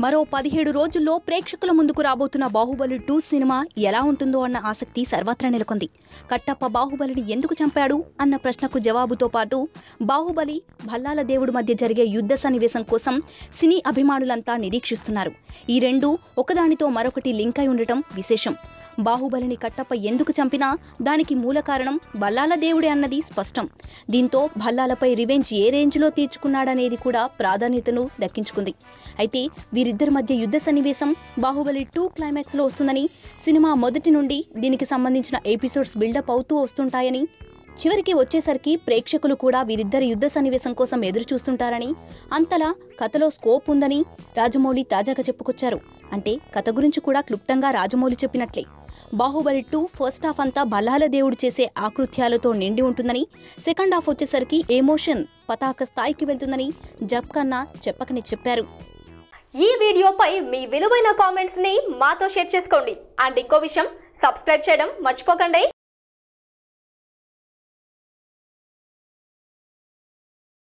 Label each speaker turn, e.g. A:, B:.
A: మరో పదిహేడు రోజుల్లో ప్రేక్షకుల ముందుకు రాబోతున్న బాహుబలి టూ సినిమా ఎలా ఉంటుందో అన్న ఆసక్తి సర్వత్రా నెలకొంది కట్టప్ప బాహుబలిని ఎందుకు చంపాడు అన్న ప్రశ్నకు జవాబుతో పాటు బాహుబలి భల్లాల దేవుడు మధ్య జరిగే యుద్ధ సన్నివేశం కోసం సినీ అభిమానులంతా నిరీక్షిస్తున్నారు ఈ రెండు ఒకదానితో మరొకటి లింక్ అయి ఉండటం విశేషం బాహుబలిని కట్టప్ప ఎందుకు చంపినా దానికి మూల కారణం భల్లాల దేవుడే అన్నది స్పష్టం దీంతో భల్లాలపై రివెంజ్ ఏ రేంజ్లో తీర్చుకున్నాడనేది కూడా ప్రాధాన్యతను దక్కించుకుంది అయితే వీరిద్దరి మధ్య యుద్ధ సన్నివేశం బాహుబలి టూ క్లైమాక్స్ లో వస్తుందని సినిమా మొదటి నుండి దీనికి సంబంధించిన ఎపిసోడ్స్ బిల్డప్ అవుతూ వస్తుంటాయని చివరికి వచ్చేసరికి ప్రేక్షకులు కూడా వీరిద్దరి యుద్ధ సన్నివేశం కోసం ఎదురు చూస్తుంటారని అంతలా కథలో స్కోప్ ఉందని రాజమౌళి తాజాగా చెప్పుకొచ్చారు అంటే కథ గురించి కూడా క్లుప్తంగా రాజమౌళి చెప్పినట్లే బాహుబలి టూ ఫస్ట్ హాఫ్ అంతా బల్లాల దేవుడు చేసే ఆకృత్యాలతో నిండి ఉంటుందని సెకండ్ హాఫ్ వచ్చేసరికి ఎమోషన్ పతాక స్థాయికి వెళ్తుందని జబ్ కన్నా చెప్పకనే చెప్పారు
B: ఈ వీడియోపై మీ విలువైన కామెంట్స్ ని మాతో షేర్ చేసుకోండి అండ్ ఇంకో విషయం సబ్స్క్రైబ్ చేయడం మర్చిపోకండి